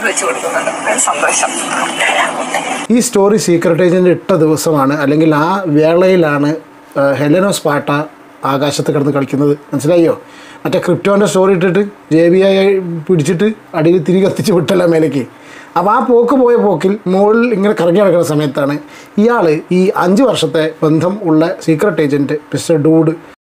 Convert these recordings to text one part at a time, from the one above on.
അത് വെച്ച് കൊടുക്കുന്നുണ്ട് അത് സന്തോഷം ഈ സ്റ്റോറി സീക്രട്ട് ഏജൻറ്റ് ഇട്ട ദിവസമാണ് അല്ലെങ്കിൽ ആ വേളയിലാണ് ആ, ഹെലനോസ് പാട്ട ആകാശത്ത് കിടന്ന് കളിക്കുന്നത് മനസ്സിലായോ മറ്റേ ക്രിപ്റ്റോൻ്റെ സ്റ്റോറി ഇട്ടിട്ട് ജെ ബി ഐ പിടിച്ചിട്ട് അടിയിൽ തിരി കത്തിച്ച് വിട്ടല്ല മേലേക്ക് അപ്പോൾ ആ പോക്ക് പോയ പോക്കിൽ മുകളിൽ ഇങ്ങനെ കറങ്ങി നടക്കുന്ന സമയത്താണ് ഇയാൾ ഈ അഞ്ച് വർഷത്തെ ബന്ധം ഉള്ള സീക്രട്ട് ഏജൻറ്റ് മിസ്റ്റർ ഡൂഡ്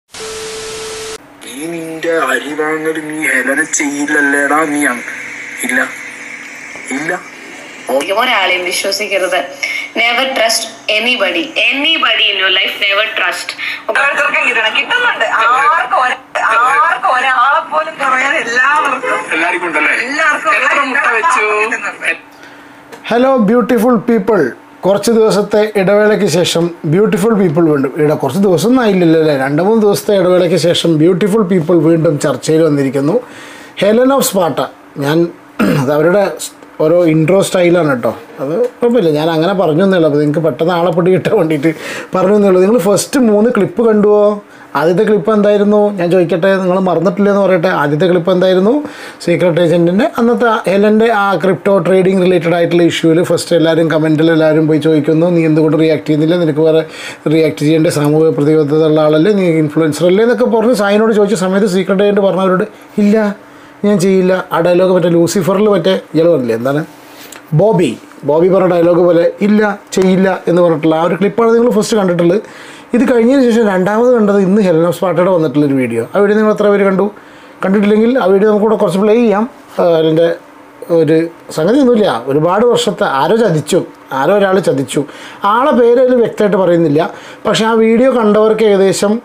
നീ നിന്റെ അരി വാങ്ങൽ നീ ഹെലന ചെയ്യില്ലല്ലേടാ നീ അങ്- ഇല്ല ഇല്ല ഒരിക്കലും ഒരാളെയും വിശ്വസിക്കരുത് never trust anybody anybody in your life never trust ഓരോരുത്തർക്കും കിട്ടണം കിട്ടുന്നുണ്ട് ആർക്കും ഒര- ആർക്കും ഒരാളെ പോലും പറയാതെ എല്ലാവർക്കും എല്ലാവർക്കും ഉണ്ടല്ലേ എല്ലാവർക്കും എത്ര മുട്ട വെച്ചു കിട്ടുന്നുണ്ട്. ഹലോ ബ്യൂട്ടിഫുൾ പീപ്പിൾ കുറച്ച് ദിവസത്തെ ഇടവേളയ്ക്ക് ശേഷം ബ്യൂട്ടിഫുൾ പീപ്പിൾ വീണ്ടും ഇവിടെ കുറച്ച് ദിവസം ഒന്നും ആയില്ലല്ലോ അല്ലേ രണ്ട് മൂന്ന് ദിവസത്തെ ഇടവേളയ്ക്ക് ശേഷം ബ്യൂട്ടിഫുൾ പീപ്പിൾ വീണ്ടും ചർച്ചയിൽ വന്നിരിക്കുന്നു ഹെലൻ ഓഫ് സ്പാട്ട ഞാൻ അത് അവരുടെ ഓരോ ഇൻട്രോ സ്റ്റൈലാണ് കേട്ടോ അത് കുഴപ്പമില്ല ഞാൻ അങ്ങനെ പറഞ്ഞു എന്നുള്ളൂ അപ്പോൾ നിങ്ങൾക്ക് പെട്ടെന്ന് ആളെ പിടി കിട്ടാൻ വേണ്ടിയിട്ട് പറഞ്ഞു എന്നുള്ളൂ നിങ്ങൾ ഫസ്റ്റ് മൂന്ന് ക്ലിപ്പ് കണ്ടുവോ ആദ്യത്തെ ക്ലിപ്പ് എന്തായിരുന്നു ഞാൻ ചോദിക്കട്ടെ നിങ്ങൾ മറന്നിട്ടില്ലെന്ന് പറയട്ടെ ആദ്യത്തെ ക്ലിപ്പ് എന്തായിരുന്നു സീക്രട്ട് ഏജൻറ്റിൻ്റെ അന്നത്തെ ആ ഹെലൻ്റെ ആ ക്രിപ്റ്റോ ട്രേഡിംഗ് റിലേറ്റഡ് ആയിട്ടുള്ള ഇഷ്യൂവിൽ ഫസ്റ്റ് എല്ലാവരും കമൻറ്റിൽ എല്ലാവരും പോയി ചോദിക്കുന്നു നീ എന്തുകൊണ്ട് റിയാക്ട് ചെയ്യുന്നില്ല നിനക്ക് വേറെ റിയാക്ട് ചെയ്യേണ്ട സാമൂഹിക പ്രതിബദ്ധത ഉള്ള ആളല്ലേ നീ ഇൻഫ്ലുവൻസർ അല്ലേ എന്നൊക്കെ പറഞ്ഞ് സായിനോട് ചോദിച്ച സമയത്ത് സീക്രട്ട് ഏജൻറ്റ് പറഞ്ഞവരോട് ഇല്ല ഞാൻ ചെയ്യില്ല ആ ഡയലോഗ് മറ്റേ ലൂസിഫറിൽ മറ്റേ ഇയാൾ പറഞ്ഞില്ലേ എന്താണ് ബോബി ബോബി പറഞ്ഞ ഡയലോഗ് പോലെ ഇല്ല ചെയ്യില്ല എന്ന് പറഞ്ഞിട്ടുള്ള ആ ഒരു ക്ലിപ്പാണ് നിങ്ങൾ ഫസ്റ്റ് കണ്ടിട്ടുള്ളത് ഇത് കഴിഞ്ഞതിന് ശേഷം രണ്ടാമത് കണ്ടത് ഇന്ന് ഹെലൻ ഓഫ് സ്പാട്ടയുടെ വന്നിട്ടുള്ളൊരു വീഡിയോ ആ വീഡിയോ നിങ്ങൾ എത്ര പേര് കണ്ടു കണ്ടിട്ടില്ലെങ്കിൽ ആ വീഡിയോ നമുക്കൂടെ കുറച്ച് പ്ലേ ചെയ്യാം ആ, അതിൻ്റെ ഒരു സംഗതി ഒന്നുമില്ല ഒരുപാട് വർഷത്തെ ആരോ ചതിച്ചു ആരോ ഒരാൾ ചതിച്ചു ആളെ പേര് അതിൽ വ്യക്തമായിട്ട് പറയുന്നില്ല പക്ഷേ ആ വീഡിയോ കണ്ടവർക്ക് ഏകദേശം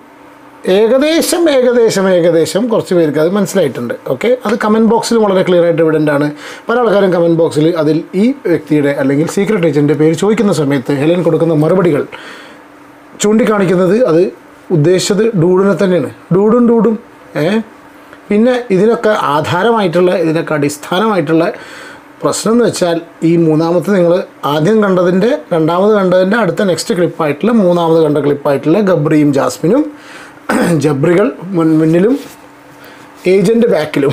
ഏകദേശം ഏകദേശം ഏകദേശം കുറച്ച് പേർക്ക് അത് മനസ്സിലായിട്ടുണ്ട് ഓക്കെ അത് കമൻറ്റ് ബോക്സിൽ വളരെ ക്ലിയർ ആയിട്ട് എവിഡൻ്റ് ആണ് പല ആൾക്കാരും കമൻറ്റ് ബോക്സിൽ അതിൽ ഈ വ്യക്തിയുടെ അല്ലെങ്കിൽ സീക്രട്ട് ഏജൻറ്റിൻ്റെ പേര് ചോദിക്കുന്ന സമയത്ത് ഹെലൻ കൊടുക്കുന്ന മറുപടികൾ ചൂണ്ടിക്കാണിക്കുന്നത് അത് ഉദ്ദേശിച്ചത് ഡൂഡിനെ തന്നെയാണ് ഡൂഡും ഡൂഡും ഏ പിന്നെ ഇതിനൊക്കെ ആധാരമായിട്ടുള്ള ഇതിനൊക്കെ അടിസ്ഥാനമായിട്ടുള്ള പ്രശ്നം എന്ന് വെച്ചാൽ ഈ മൂന്നാമത്തെ നിങ്ങൾ ആദ്യം കണ്ടതിൻ്റെ രണ്ടാമത് കണ്ടതിൻ്റെ അടുത്ത നെക്സ്റ്റ് ക്ലിപ്പായിട്ടുള്ള മൂന്നാമത് കണ്ട ക്ലിപ്പായിട്ടുള്ള ഗബ്രിയും ജാസ്മിനും ജബ്രികൾ മുൻ മുന്നിലും ഏജൻറ്റ് ബാക്കിലും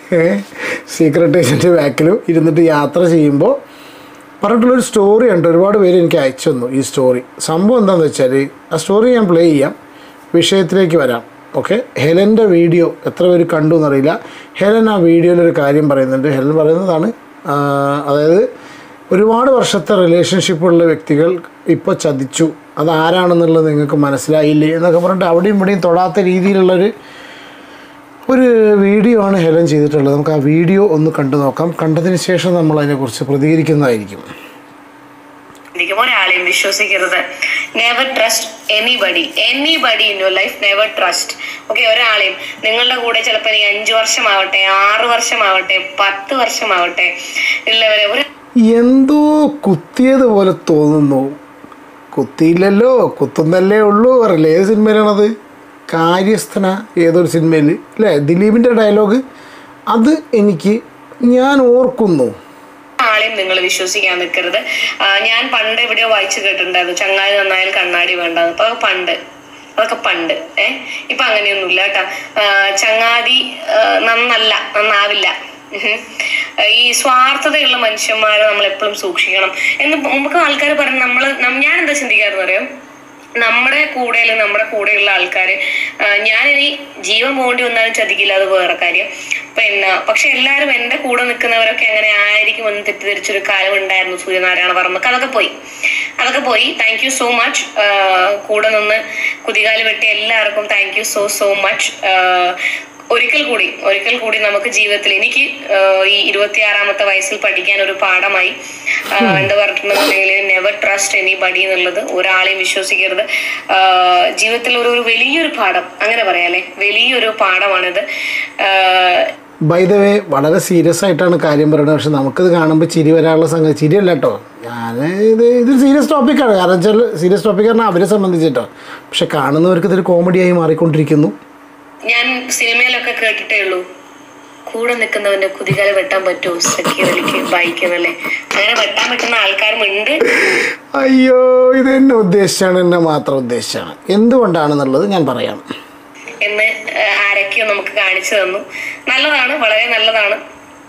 സീക്രട്ട് ഏജൻറ്റ് ബാക്കിലും ഇരുന്നിട്ട് യാത്ര ചെയ്യുമ്പോൾ പറഞ്ഞിട്ടുള്ളൊരു സ്റ്റോറി ഉണ്ട് ഒരുപാട് പേര് എനിക്ക് അയച്ചു തന്നു ഈ സ്റ്റോറി സംഭവം എന്താണെന്ന് വെച്ചാൽ ആ സ്റ്റോറി ഞാൻ പ്ലേ ചെയ്യാം വിഷയത്തിലേക്ക് വരാം ഓക്കെ ഹെലൻ്റെ വീഡിയോ എത്ര പേര് കണ്ടു എന്നറിയില്ല ഹെലൻ ആ വീഡിയോയിൽ ഒരു കാര്യം പറയുന്നുണ്ട് ഹെലൻ പറയുന്നതാണ് ആ, അതായത് ഒരുപാട് വർഷത്തെ റിലേഷൻഷിപ്പുള്ള വ്യക്തികൾ ഇപ്പോൾ ചതിച്ചു അത് ആരാണെന്നുള്ളത് നിങ്ങൾക്ക് മനസ്സിലായില്ലേ എന്നൊക്കെ പറഞ്ഞിട്ട് അവിടെയും ഇവിടെയും തൊടാത്ത രീതിയിലുള്ളൊരു ഒരു വീഡിയോ ആണ് ഹെലൻ ചെയ്തിട്ടുള്ളത് നമുക്ക് ആ വീഡിയോ ഒന്ന് കണ്ടു നോക്കാം കണ്ടതിന് ശേഷം നമ്മൾ അതിനെക്കുറിച്ച് പ്രതികരിക്കുന്നതായിരിക്കും ഒരിക്കലും ഒരാളെയും വിശ്വസിക്കരുത് never trust anybody anybody in your life never trust okay ഒരാളെയും നിങ്ങളുടെ കൂടെ ചിലപ്പോൾ ഇനി അഞ്ചു വർഷമാവട്ടെ ആറ് വർഷമാവട്ടെ പത്ത് വർഷമാവട്ടെ ഉള്ളവരെ ഒരു എന്തോ കുത്തിയതുപോലെ തോന്നുന്നു കുത്തിയില്ലല്ലോ കുത്തുന്നല്ലേ ഉള്ളൂ പറയില്ലേ ഏത് സിനിമയിലാണത് കാര്യസ്ഥന ഏതൊരു സിനിമയിൽ അല്ലേ ദിലീപിൻ്റെ ഡയലോഗ് അത് എനിക്ക് ഞാൻ ഓർക്കുന്നു ആളെയും നിങ്ങൾ വിശ്വസിക്കാൻ നിൽക്കരുത് ആ, ഞാൻ പണ്ട് എവിടെയോ വായിച്ചു കേട്ടിട്ടുണ്ടായിരുന്നു ചങ്ങാതി നന്നായാൽ കണ്ണാടി വേണ്ടെന്ന് അപ്പൊ അതൊക്കെ പണ്ട് അതൊക്കെ പണ്ട് ഏ ഇപ്പൊ അങ്ങനെയൊന്നുമില്ല കേട്ടാ ആ, ചങ്ങാതി ആ, നന്നല്ല നന്നാവില്ല ഉഹും. ഈ സ്വാർത്ഥതയുള്ള മനുഷ്യന്മാരെ നമ്മൾ എപ്പോഴും സൂക്ഷിക്കണം എന്ന് നമുക്ക് ആൾക്കാർ പറഞ്ഞു നമ്മള് നം- ഞാൻ എന്താ ചിന്തിക്കാറെന്ന് അറിയാം നമ്മുടെ കൂടെ അല്ലെങ്കിൽ നമ്മുടെ കൂടെയുള്ള ആൾക്കാര് ആ, ഞാനിനി ജീവൻ പോകേണ്ടി വന്നാലും ചതിക്കില്ല അത് വേറെ കാര്യം പിന്നെ പക്ഷെ എല്ലാവരും എന്റെ കൂടെ നിൽക്കുന്നവരൊക്കെ അങ്ങനെ ആയിരിക്കും എന്ന് തെറ്റിദ്ധരിച്ചൊരു കാലം ഉണ്ടായിരുന്നു സൂര്യനാരായണ വർമ്മക്ക് അതൊക്കെ പോയി അതൊക്കെ പോയി താങ്ക് യു സോ മച്ച് കൂടെ നിന്ന് കുതികാല് വെട്ടി എല്ലാവർക്കും thank you so so much ഒരിക്കൽ കൂടി ഒരിക്കൽ കൂടി നമുക്ക് ജീവിതത്തിൽ എനിക്ക് ആ, ഈ ഇരുപത്തിയാറാമത്തെ വയസ്സിൽ പഠിക്കാൻ ഒരു പാഠമായി ആ, എന്താ പറഞ്ഞിട്ടുണ്ടെന്നുണ്ടെങ്കിൽ നെവർ ട്രസ്റ്റ് എനി ബഡി എന്നുള്ളത് ഒരാളെയും വിശ്വസിക്കരുത് ആ, ജീവിതത്തിൽ ഒരു ഒരു വലിയൊരു പാഠം അങ്ങനെ പറയാല്ലേ വലിയൊരു പാഠമാണിത് ആ, ബൈ ദ വേ വളരെ സീരിയസ് ആയിട്ടാണ് കാര്യം പറയുന്നത് പക്ഷെ നമുക്കിത് കാണുമ്പോൾ ചിരി വരാനുള്ള സംഗതി ചിരിയല്ല കേട്ടോ ഞാൻ ഇത് ഇതൊരു സീരിയസ് ടോപ്പിക്കാണ് കാരണം വെച്ചാൽ സീരിയസ് ടോപ്പിക് പറഞ്ഞാൽ അവരെ സംബന്ധിച്ചിട്ടോ പക്ഷെ കാണുന്നവർക്ക് ഇതൊരു കോമഡിയായി മാറിക്കൊണ്ടിരിക്കുന്നു ഞാൻ സിനിമയിലൊക്കെ കേട്ടിട്ടേ ഉള്ളൂ കൂടെ നിൽക്കുന്നവന്റെ കുതികാല് വെട്ടാൻ പറ്റുമോ സഖ്യവലിക്ക് ബൈക്കുന്നല്ലേ അങ്ങനെ വെട്ടാൻ പറ്റുന്ന ആൾക്കാരും ഉണ്ട് അയ്യോ ഇത് എന്നെ ഉദ്ദേശിച്ചാണ് എന്നെ മാത്രം ഉദ്ദേശിച്ചാണ് എന്തുകൊണ്ടാണെന്നുള്ളത് ഞാൻ പറയാം എന്ന് ആ, ആരൊക്കെയോ നമുക്ക് കാണിച്ചു തന്നു നല്ലതാണ് വളരെ നല്ലതാണ്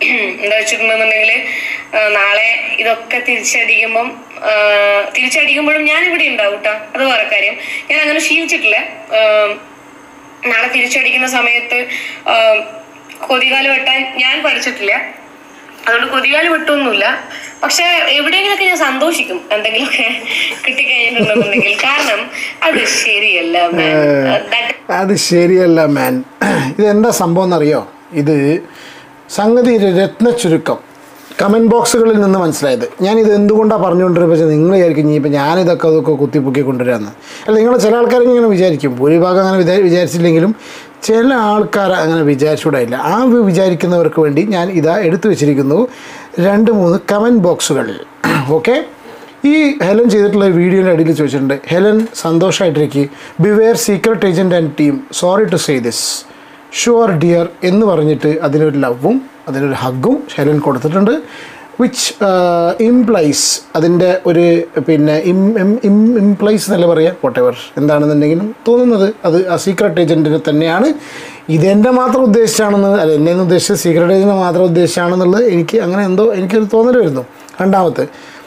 എന്താ വെച്ചിട്ടുണ്ടെന്നുണ്ടെങ്കിൽ നാളെ ഇതൊക്കെ തിരിച്ചടിക്കുമ്പം ആ, തിരിച്ചടിക്കുമ്പോഴും ഞാൻ ഇവിടെ ഉണ്ടാവും കേട്ടോ അത് വേറെ കാര്യം ഞാൻ അങ്ങനെ ശീലിച്ചിട്ടില്ല ആ, നാളെ തിരിച്ചടിക്കുന്ന സമയത്ത് ആ, കൊതികാല് വെട്ടാൻ ഞാൻ പഠിച്ചിട്ടില്ല അതുകൊണ്ട് കൊതികാല് വെട്ടൊന്നുമില്ല പക്ഷെ എവിടെയെങ്കിലൊക്കെ ഞാൻ സന്തോഷിക്കും എന്തെങ്കിലുമൊക്കെ കിട്ടിക്കഴിഞ്ഞിട്ടുണ്ടെന്നുണ്ടെങ്കിൽ കാരണം അത് ശരിയല്ല man. That അത് ശരിയല്ല മാൻ ഇതെന്താ സംഭവം എന്നറിയോ ഇത് സംഗതി ഒരു രത്ന ചുരുക്കം കമൻറ്റ് ബോക്സുകളിൽ നിന്ന് മനസ്സിലായത് ഞാൻ ഇത് എന്തുകൊണ്ടാണ് പറഞ്ഞുകൊണ്ടിരുന്നത് വെച്ചാൽ നിങ്ങൾ വിചാരിക്കും ഇനി ഇപ്പം ഞാനിതൊക്കെ അതൊക്കെ കുത്തിപ്പൊക്കി കൊണ്ടുവരാമെന്ന് അല്ല നിങ്ങൾ ചില ആൾക്കാർ ഇങ്ങനെ വിചാരിക്കും ഭൂരിഭാഗം അങ്ങനെ വിചാ വിചാരിച്ചില്ലെങ്കിലും ചില ആൾക്കാർ അങ്ങനെ വിചാരിച്ചുകൂടായില്ല ആ വി- വിചാരിക്കുന്നവർക്ക് വേണ്ടി ഞാൻ ഇതാ എടുത്തു വെച്ചിരിക്കുന്നു രണ്ട് മൂന്ന് കമൻറ്റ് ബോക്സുകൾ ഓക്കെ ഈ ഹെലൻ ചെയ്തിട്ടുള്ള വീഡിയോയുടെ അടിയിൽ ചോദിച്ചിട്ടുണ്ട് ഹെലൻ സന്തോഷമായിട്ടിരിക്കുക beware secret agent and team sorry to say this sure dear എന്ന് പറഞ്ഞിട്ട് അതിനൊരു ലവും അതിനൊരു ഹഗ്ഗും ഹെലൻ കൊടുത്തിട്ടുണ്ട് വിച്ച് ഇംപ്ലൈസ് അതിൻ്റെ ഒരു പിന്നെ ഇം ഇംപ്ലൈസ് എന്നല്ല പറയുക വോട്ട് എവർ എന്താണെന്നുണ്ടെങ്കിലും തോന്നുന്നത് അത് ആ സീക്രട്ട് ഏജൻറ്റിനെ തന്നെയാണ് ഇതെൻ്റെ മാത്രം ഉദ്ദേശിച്ചാണെന്ന് അല്ല എന്നെ ഉദ്ദേശിച്ചത് സീക്രട്ട് ഏജൻറ്റിനെ മാത്രം ഉദ്ദേശിച്ചാണെന്നുള്ളത് എനിക്ക് അങ്ങനെ എന്തോ എനിക്കൊരു തോന്നൽ വരുന്നു രണ്ടാമത്തെ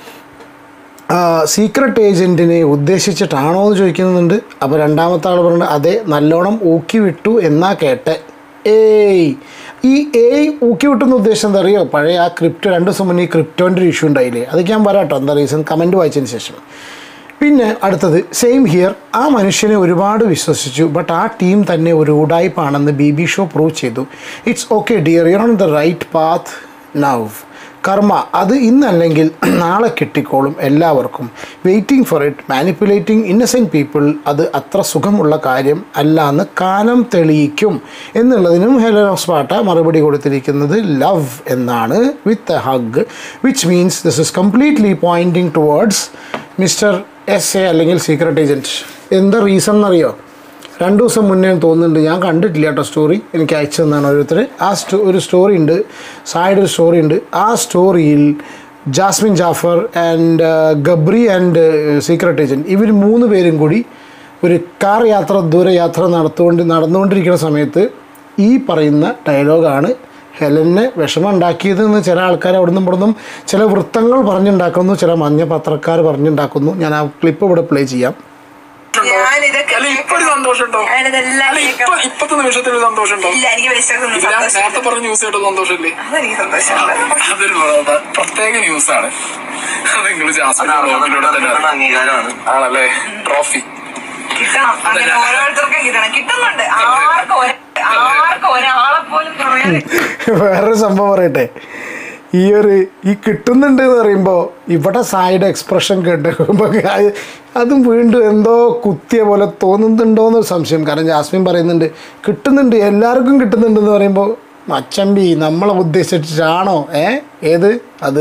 സീക്രട്ട് ഏജൻറ്റിനെ ഉദ്ദേശിച്ചിട്ടാണോ എന്ന് ചോദിക്കുന്നുണ്ട് അപ്പോൾ രണ്ടാമത്തെ ആൾ പറയുന്നത് അതെ നല്ലോണം ഊക്കി വിട്ടു എന്നാ കേട്ടെ ഏയ് ഈ ഏയ് ഊക്കി വിട്ടെന്ന് ഉദ്ദേശം എന്താ അറിയോ പഴയ ആ ക്രിപ്റ്റോ രണ്ട് ദിവസം മുന്നേ ഈ ക്രിപ്റ്റോൻ്റെ ഒരു ഇഷ്യൂ ഉണ്ടായില്ലേ അതൊക്കെ ഞാൻ പറയാം കേട്ടോ എന്താ റീസൺ കമൻറ്റ് വായിച്ചതിന് ശേഷം പിന്നെ അടുത്തത് സെയിം ഹിയർ ആ മനുഷ്യനെ ഒരുപാട് വിശ്വസിച്ചു ബട്ട് ആ ടീം തന്നെ ഒരു ഉടായ്പാണെന്ന് ബി ബി ഷോ പ്രൂവ് ചെയ്തു it's okay dear you on the right path now കർമ്മ അത് ഇന്നല്ലെങ്കിൽ നാളെ കിട്ടിക്കോളും എല്ലാവർക്കും waiting for it manipulating innocent people അത് അത്ര സുഖമുള്ള കാര്യം അല്ല എന്ന് കാലം തെളിയിക്കും എന്നുള്ളതിനും ഹെലൻ ഓഫ് സ്പാട്ട മറുപടി കൊടുത്തിരിക്കുന്നത് ലവ് എന്നാണ് with a hug which means this is completely pointing towards mister S A അല്ലെങ്കിൽ സീക്രട്ട് ഏജൻറ്റ് എന്താ റീസൺ എന്നറിയോ രണ്ട് ദിവസം മുന്നേ തോന്നുന്നുണ്ട് ഞാൻ കണ്ടിട്ടില്ല കേട്ടോ സ്റ്റോറി എനിക്ക് അയച്ചു തന്നാണ് ഓരോരുത്തർ ആ സ്റ്റോ ഒരു സ്റ്റോറി ഉണ്ട് സായുടെ ഒരു സ്റ്റോറി ഉണ്ട് ആ സ്റ്റോറിയിൽ Jasmine Jaffer and Gabri and secret agent ഇവർ മൂന്ന് പേരും കൂടി ഒരു കാർ യാത്ര ദൂരയാത്ര നടത്തുകൊണ്ട് നടന്നുകൊണ്ടിരിക്കുന്ന സമയത്ത് ഈ പറയുന്ന ഡയലോഗാണ് ഹെലനെ വിഷമം ഉണ്ടാക്കിയതെന്ന് ചില ആൾക്കാർ അവിടെ നിന്നും ഇവിടെ നിന്നും ചില വൃത്തങ്ങൾ പറഞ്ഞുണ്ടാക്കുന്നു ചില മഞ്ഞ പത്രക്കാർ പറഞ്ഞുണ്ടാക്കുന്നു ഞാൻ ആ ക്ലിപ്പ് ഇവിടെ പ്ലേ ചെയ്യാം ഞാനിതൊക്കെ അല്ല ഇപ്പൊ ഒരു സന്തോഷമുണ്ടോ ഞാനിതെല്ലാം അല്ല ഇപ്പൊ കേൾക്കാം. ഇപ്പത്തെ നിമിഷത്തിൽ ഒരു സന്തോഷമുണ്ടോ ഇല്ല എനിക്ക് വിശ്വാസം ഇല്ല നേരത്തെ പറഞ്ഞ ന്യൂസ് കേട്ടോ സന്തോഷമില്ലേ അതെനിക്ക് സന്തോഷമുണ്ട് അതൊരു പ്ര- പ്രത്യേക ന്യൂസ് ആണ് അത് നിങ്ങൾ ജാസ്മിന്റെ ബ്ലോഗിലൂടെ തന്നെ അറിയാം. അംഗീകാരമാണ് ആണല്ലേ ട്രോഫി കിട്ടണം അങ്ങനെ ഓരോരുത്തർക്കും കിട്ടണം കിട്ടുന്നുണ്ട് ആർക്കും ഒര- ആർക്കും ഒരാളെ പോലും പറയാതെ വേറൊരു സംഭവം പറയട്ടെ ഈ ഒരു ഈ കിട്ടുന്നുണ്ട് എന്ന് പറയുമ്പോൾ ഇവിടെ സായിയുടെ എക്സ്പ്രഷൻ കേട്ട് അത് അതും വീണ്ടും എന്തോ കുത്തിയ പോലെ തോന്നുന്നുണ്ടോ എന്നൊരു സംശയം കാരണം ജാസ്മിൻ പറയുന്നുണ്ട് കിട്ടുന്നുണ്ട് എല്ലാവർക്കും കിട്ടുന്നുണ്ട് എന്ന് പറയുമ്പോൾ മച്ചമ്പി നമ്മളെ ഉദ്ദേശിച്ചിട്ടാണോ ഏ ഏത് അത്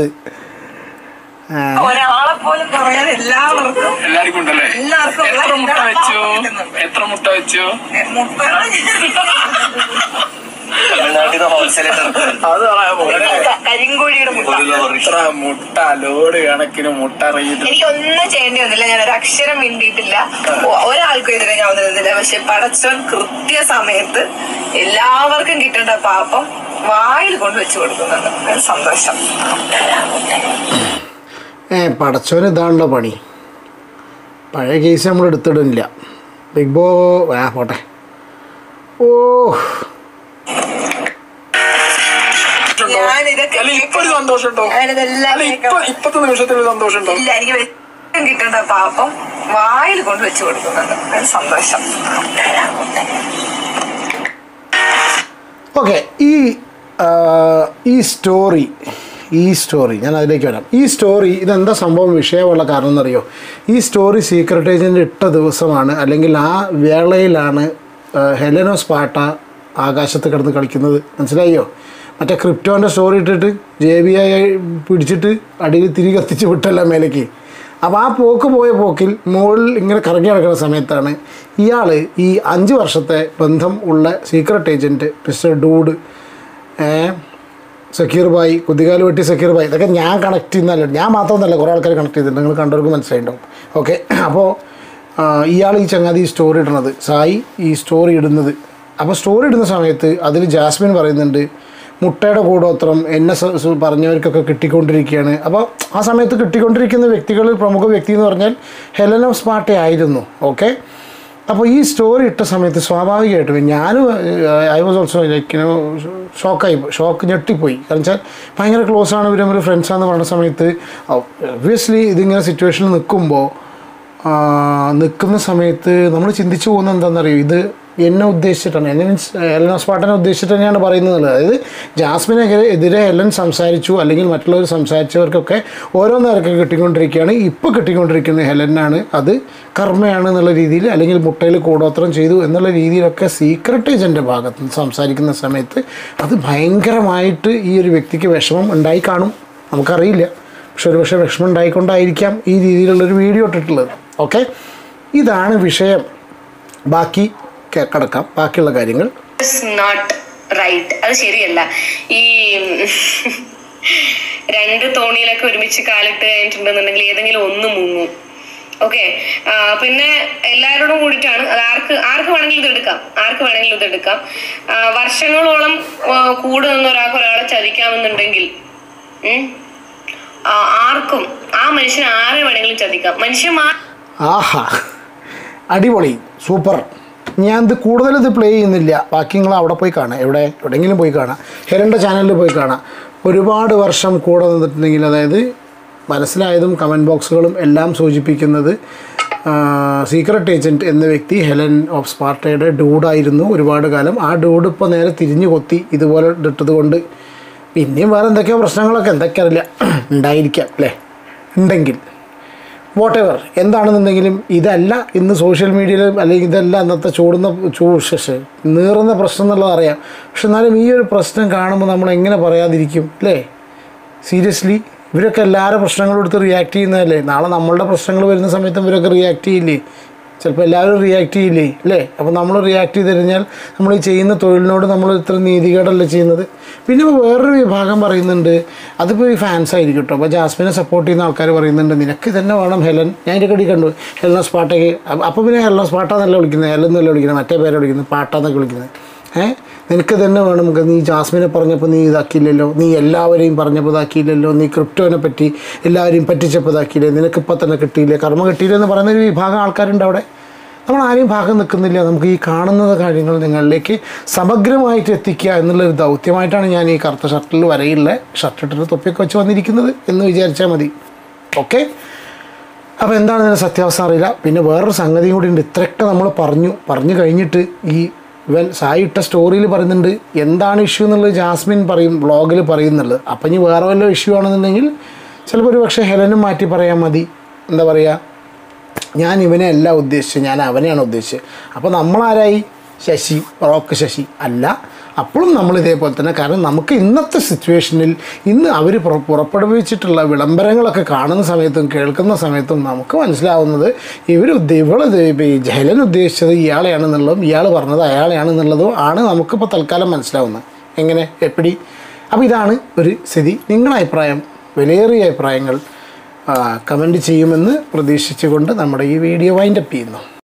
ആ, ഒരാളെ പോലും പറയാതെ എല്ലാവർക്കും എല്ലാവർക്കും ഉണ്ടല്ലേ എല്ലാവർക്കും ഉള്ള എത്ര മുട്ട എല്ലാ വെച്ചു കിട്ടുന്നുണ്ട്. എത്ര മുട്ട വെച്ചു മുട്ടകൾ തമിഴ്നാട്ടിൽ ഹോൾസെയിൽ അത് പറയാൻ പോലെ കരിങ്കുഴിയുടെ മുട്ട ഒരു ലോറി എത്ര മുട്ട ലോഡ് കണക്കിന് മുട്ട അറിയിട്ട് എനിക്കൊന്നും ചെയ്യേണ്ടി വന്നില്ല ഞാൻ ഒരു അക്ഷരം മിണ്ടിയിട്ടില്ല ഒ- ഒരാൾക്കും എതിരെ ഞാൻ ഒന്നും നിന്നില്ല പക്ഷെ പടച്ചോൻ കൃത്യസമയത്ത് എല്ലാവർക്കും കിട്ടേണ്ട പാപം വായിൽ കൊണ്ട് വെച്ച് കൊടുക്കുന്നുണ്ട് ഒരു സന്തോഷം ഏ പടച്ചോന് ഇതാണല്ലോ പണി പഴയ കേസ് നമ്മൾ എടുത്തിടുന്നില്ല ബിഗ് ബോ ആ പോട്ടെ ഓ ഞാനിതൊക്കെ അല്ല ഇപ്പൊ ഒരു സന്തോഷമുണ്ടോ ഞാനിതെല്ലാം അല്ല ഇപ്പൊ കേൾക്കാം. ഇപ്പത്തെ നിമിഷത്തിൽ ഒരു സന്തോഷമുണ്ടോ ഇല്ല എനിക്ക് വെച്ചം കിട്ടേണ്ട പാപം വായിൽ കൊണ്ട് വെച്ച് കൊടുക്കുന്നുണ്ട് ഒരു സന്തോഷം ഓക്കെ ഈ ആ, ഈ സ്റ്റോറി ഈ സ്റ്റോറി ഞാൻ അതിലേക്ക് വരാം ഈ സ്റ്റോറി ഇതെന്താ സംഭവം വിഷയമുള്ള കാരണം എന്നറിയോ ഈ സ്റ്റോറി സീക്രട്ട് ഏജൻറ്റ് ഇട്ട ദിവസമാണ് അല്ലെങ്കിൽ ആ വേളയിലാണ് ആ, ഹെലനോ സ്പാട്ട ആകാശത്ത് കിടന്ന് കളിക്കുന്നത് മനസ്സിലായോ മറ്റേ ക്രിപ്റ്റോൻ്റെ സ്റ്റോറി ഇട്ടിട്ട് ജെ ബി ഐ പിടിച്ചിട്ട് അടിയിൽ തിരി കത്തിച്ച് വിട്ടല്ല മേലേക്ക് അപ്പോൾ ആ പോക്ക് പോയ പോക്കിൽ മുകളിൽ ഇങ്ങനെ കറങ്ങി നടക്കുന്ന സമയത്താണ് ഇയാൾ ഈ അഞ്ച് വർഷത്തെ ബന്ധം ഉള്ള secret agent mister dude Sakkeer Bhai കുതികാല് വെട്ടി സക്കീർ ബായി ഇതൊക്കെ ഞാൻ കണക്ട് ചെയ്യുന്നല്ല ഞാൻ മാത്രമൊന്നല്ല കുറേ ആൾക്കാർ കണക്ട് ചെയ്തിട്ടുണ്ട് നിങ്ങൾ കണ്ടവർക്ക് മനസ്സിലായിട്ടുണ്ടാവും ഓക്കെ അപ്പോൾ ഇയാൾ ഈ ചങ്ങാതി ഈ സ്റ്റോറി ഇടുന്നത് സായി ഈ സ്റ്റോറി ഇടുന്നത് അപ്പോൾ സ്റ്റോറി ഇടുന്ന സമയത്ത് അതിൽ ജാസ്മിൻ പറയുന്നുണ്ട് മുട്ടയുടെ കൂടോത്രം എന്നെ സ- സ- പറഞ്ഞവർക്കൊക്കെ കിട്ടിക്കൊണ്ടിരിക്കുകയാണ് അപ്പോൾ ആ സമയത്ത് കിട്ടിക്കൊണ്ടിരിക്കുന്ന വ്യക്തികളിൽ പ്രമുഖ വ്യക്തി എന്ന് പറഞ്ഞാൽ ഹെലൻ ഓഫ് സ്പാർട്ടെ ആയിരുന്നു ഓക്കെ അപ്പോൾ ഈ സ്റ്റോറി ഇട്ട സമയത്ത് സ്വാഭാവികമായിട്ടും ഞാനും ഐ വാസ് ഓൾസോ ലൈക്ക് ഷോക്കായി ഷോക്ക് ഞെട്ടിപ്പോയി കാരണം വെച്ചാൽ ഭയങ്കര ക്ലോസ് ആണ് ഇവർ തമ്മിൽ ഫ്രണ്ട്സാന്ന് പറഞ്ഞ സമയത്ത് ഒബ്വിയസ്ലി ഇതിങ്ങനെ സിറ്റുവേഷനിൽ നിൽക്കുമ്പോൾ നിൽക്കുന്ന സമയത്ത് നമ്മൾ ചിന്തിച്ചു പോകുന്നത് എന്താണെന്നറിയോ ഇത് എന്നെ ഉദ്ദേശിച്ചിട്ടാണ് എന്നെ മീൻസ് എലൻ സ്പാട്ടനെ ഉദ്ദേശിച്ചിട്ട് തന്നെയാണ് പറയുന്നത് അതായത് ജാസ്മിനെതിരെ എതിരെ എലൻ സംസാരിച്ചു അല്ലെങ്കിൽ മറ്റുള്ളവർ സംസാരിച്ചവർക്കൊക്കെ ഓരോന്നേരൊക്കെ കിട്ടിക്കൊണ്ടിരിക്കുകയാണ് ഇപ്പോൾ കിട്ടിക്കൊണ്ടിരിക്കുന്നത് ഹെലനാണ് അത് കർമ്മയാണ് എന്നുള്ള രീതിയിൽ അല്ലെങ്കിൽ മുട്ടയിൽ കൂടോത്രം ചെയ്തു എന്നുള്ള രീതിയിലൊക്കെ സീക്രട്ട് ഏജൻ്റെ ഭാഗത്ത് നിന്ന് സംസാരിക്കുന്ന സമയത്ത് അത് ഭയങ്കരമായിട്ട് ഈ ഒരു വ്യക്തിക്ക് വിഷമം ഉണ്ടായി കാണും നമുക്കറിയില്ല പക്ഷെ ഒരു പക്ഷേ വിഷമം ഉണ്ടായിക്കൊണ്ടായിരിക്കാം ഈ രീതിയിലുള്ളൊരു വീഡിയോ ഇട്ടിട്ടുള്ളത് ഓക്കെ ഇതാണ് വിഷയം ബാക്കി കെ- കടക്കാം ബാക്കിയുള്ള കാര്യങ്ങൾ നോട്ട് റൈറ്റ് അത് ശരിയല്ല ഈ രണ്ട് തോണിയിലൊക്കെ ഒരുമിച്ച് കാലിട്ട് കഴിഞ്ഞിട്ടുണ്ടെന്നുണ്ടെങ്കിൽ ഏതെങ്കിലും ഒന്ന് മുങ്ങും ഓക്കെ പിന്നെ എല്ലാവരോടും കൂടിയിട്ടാണ് അത് ആർക്ക് ആർക്ക് വേണമെങ്കിലും ഇത് എടുക്കാം ആർക്ക് വേണമെങ്കിലും ഇത് എടുക്കാം ആ, വർഷങ്ങളോളം ആ, കൂടെ നിന്ന് ഒരാൾക്ക് ഒരാളെ ചതിക്കാമെന്നുണ്ടെങ്കിൽ ഉം, ആ, ആർക്കും ആ മനുഷ്യനെ ആരെ വേണമെങ്കിലും ചതിക്കാം മനുഷ്യന്മാർ ആഹാ അടിപൊളി സൂപ്പർ ഞാൻ ഇത് കൂടുതൽ ഇത് പ്ലേ ചെയ്യുന്നില്ല ബാക്കി നിങ്ങൾ അവിടെ പോയി കാണാം എവിടെ എവിടെയെങ്കിലും പോയി കാണാം ഹെരൻ്റെ ചാനലിൽ പോയി കാണാം ഒരുപാട് വർഷം കൂടെ നിന്നിട്ടുണ്ടെങ്കിൽ അതായത് മനസ്സിലായതും കമൻറ്റ് ബോക്സുകളും എല്ലാം സൂചിപ്പിക്കുന്നത് സീക്രട്ട് ഏജൻറ്റ് എന്ന വ്യക്തി ഹെലൻ ഓഫ് സ്പാർട്ടയുടെ ഡൂഡായിരുന്നു ഒരുപാട് കാലം ആ ഡൂഡ് ഇപ്പോൾ നേരെ തിരിഞ്ഞു കൊത്തി ഇതുപോലെ ഇട്ടത് കൊണ്ട് പിന്നെയും വേറെ എന്തൊക്കെയോ പ്രശ്നങ്ങളൊക്കെ എന്തൊക്കെ അറിയില്ല ഉണ്ടായിരിക്കാം അല്ലേ ഉണ്ടെങ്കിൽ വാട്ട് എവർ എന്താണെന്നുണ്ടെങ്കിലും ഇതല്ല ഇന്ന് സോഷ്യൽ മീഡിയയിൽ അല്ലെങ്കിൽ ഇതല്ല അന്നത്തെ ചൂടുന്ന ചൂ ശേ, നീറുന്ന പ്രശ്നം എന്നുള്ളത് അറിയാം പക്ഷെ എന്നാലും ഈ ഒരു പ്രശ്നം കാണുമ്പോൾ നമ്മൾ എങ്ങനെ പറയാതിരിക്കും അല്ലേ സീരിയസ്ലി ഇവരൊക്കെ എല്ലാവരും പ്രശ്നങ്ങളും എടുത്ത് റിയാക്ട് ചെയ്യുന്നതല്ലേ നാളെ നമ്മളുടെ പ്രശ്നങ്ങൾ വരുന്ന സമയത്തും ഇവരൊക്കെ റിയാക്ട് ചെയ്യില്ലേ ചിലപ്പോൾ എല്ലാവരും റിയാക്ട് ചെയ്യില്ലേ അല്ലേ അപ്പോൾ നമ്മൾ റിയാക്ട് ചെയ്ത് കഴിഞ്ഞാൽ നമ്മൾ ഈ ചെയ്യുന്ന തൊഴിലിനോട് നമ്മൾ ഇത്ര നീതികേടല്ലേ ചെയ്യുന്നത് പിന്നെ ഇപ്പോൾ വേറൊരു വിഭാഗം പറയുന്നുണ്ട് അതിപ്പോൾ ഈ ഫാൻസ് ആയിരിക്കും കേട്ടോ അപ്പോൾ ജാസ്മിനെ സപ്പോർട്ട് ചെയ്യുന്ന ആൾക്കാർ പറയുന്നുണ്ട് നിനക്ക് തന്നെ വേണം ഹെലൻ ഞാൻ എൻ്റെ കടി കണ്ടു ഹെലൻ സ്പാട്ടയ്ക്ക് അപ്പോൾ പിന്നെ ഹെലൻ സ്പാട്ടാന്നല്ല വിളിക്കുന്നത് ഹെലൻ എന്നല്ല വിളിക്കുന്നത് മറ്റേ പേരെ വിളിക്കുന്നത് പാട്ടാന്നൊക്കെ വിളിക്കുന്നത് ഏഹ് നിനക്ക് തന്നെ വേണം നമുക്ക് നീ ജാസ്മിനെ പറഞ്ഞപ്പോൾ നീ ഇതാക്കിയില്ലല്ലോ നീ എല്ലാവരെയും പറഞ്ഞപ്പോൾ ഇതാക്കിയില്ലല്ലോ നീ ക്രിപ്റ്റോനെ പറ്റി എല്ലാവരെയും പറ്റിച്ചപ്പോൾ ഇതാക്കിയില്ലേ നിനക്കിപ്പോൾ തന്നെ കിട്ടിയില്ലേ കർമ്മ കിട്ടിയില്ല എന്ന് പറയുന്ന ഒരു വിഭാഗം ആൾക്കാരുണ്ട് അവിടെ നമ്മൾ ആരെയും ഭാഗം നിൽക്കുന്നില്ല നമുക്ക് ഈ കാണുന്ന കാര്യങ്ങൾ നിങ്ങളിലേക്ക് സമഗ്രമായിട്ട് എത്തിക്കുക എന്നുള്ളൊരു ദൗത്യമായിട്ടാണ് ഞാൻ ഈ കറുത്ത ഷർട്ടിൽ വരയില്ല ഷർട്ട് ഇട്ടിട്ട് തൊപ്പിയൊക്കെ വെച്ച് വന്നിരിക്കുന്നത് എന്ന് വിചാരിച്ചാൽ മതി ഓക്കെ അപ്പോൾ എന്താണ് ഇതിൻ്റെ സത്യാവസ്ഥ അറിയില്ല പിന്നെ വേറൊരു സംഗതിയും കൂടി ഉണ്ട് ഇത്രയൊക്കെ നമ്മൾ പറഞ്ഞു പറഞ്ഞു കഴിഞ്ഞിട്ട് ഈ ഇവൻ സായി ഇട്ട സ്റ്റോറിയിൽ പറയുന്നുണ്ട് എന്താണ് ഇഷ്യൂ എന്നുള്ളത് ജാസ്മിൻ പറയും വ്ളോഗിൽ പറയുന്നുള്ളത് അപ്പം ഇനി വേറെ വല്ല ഇഷ്യൂ ആണെന്നുണ്ടെങ്കിൽ ചിലപ്പോൾ ഒരു പക്ഷേ ഹെലനും മാറ്റി പറയാൻ മതി എന്താ പറയുക ഞാൻ ഇവനെ അല്ല ഉദ്ദേശിച്ചത് ഞാൻ അവനെയാണ് ഉദ്ദേശിച്ചത് അപ്പോൾ നമ്മളാരായി ശശി റോക്ക് ശശി അല്ല അപ്പോഴും നമ്മൾ ഇതേപോലെ തന്നെ കാരണം നമുക്ക് ഇന്നത്തെ സിറ്റുവേഷനിൽ ഇന്ന് അവർ പുറപ്പെടുവിച്ചിട്ടുള്ള വിളംബരങ്ങളൊക്കെ കാണുന്ന സമയത്തും കേൾക്കുന്ന സമയത്തും നമുക്ക് മനസ്സിലാവുന്നത് ഇവർ ഇവൾ ജഹലൻ ഉദ്ദേശിച്ചത് ഇയാളെയാണെന്നുള്ളതും ഇയാൾ പറഞ്ഞത് അയാളെയാണെന്നുള്ളതും ആണ് നമുക്കിപ്പോൾ തൽക്കാലം മനസ്സിലാവുന്നത് എങ്ങനെ എപ്പിടി അപ്പോൾ ഇതാണ് ഒരു സ്ഥിതി നിങ്ങളുടെ അഭിപ്രായം വിലയേറിയ അഭിപ്രായങ്ങൾ കമൻറ്റ് ചെയ്യുമെന്ന് പ്രതീക്ഷിച്ചുകൊണ്ട് നമ്മുടെ ഈ വീഡിയോ വൈൻഡപ്പ് ചെയ്യുന്നു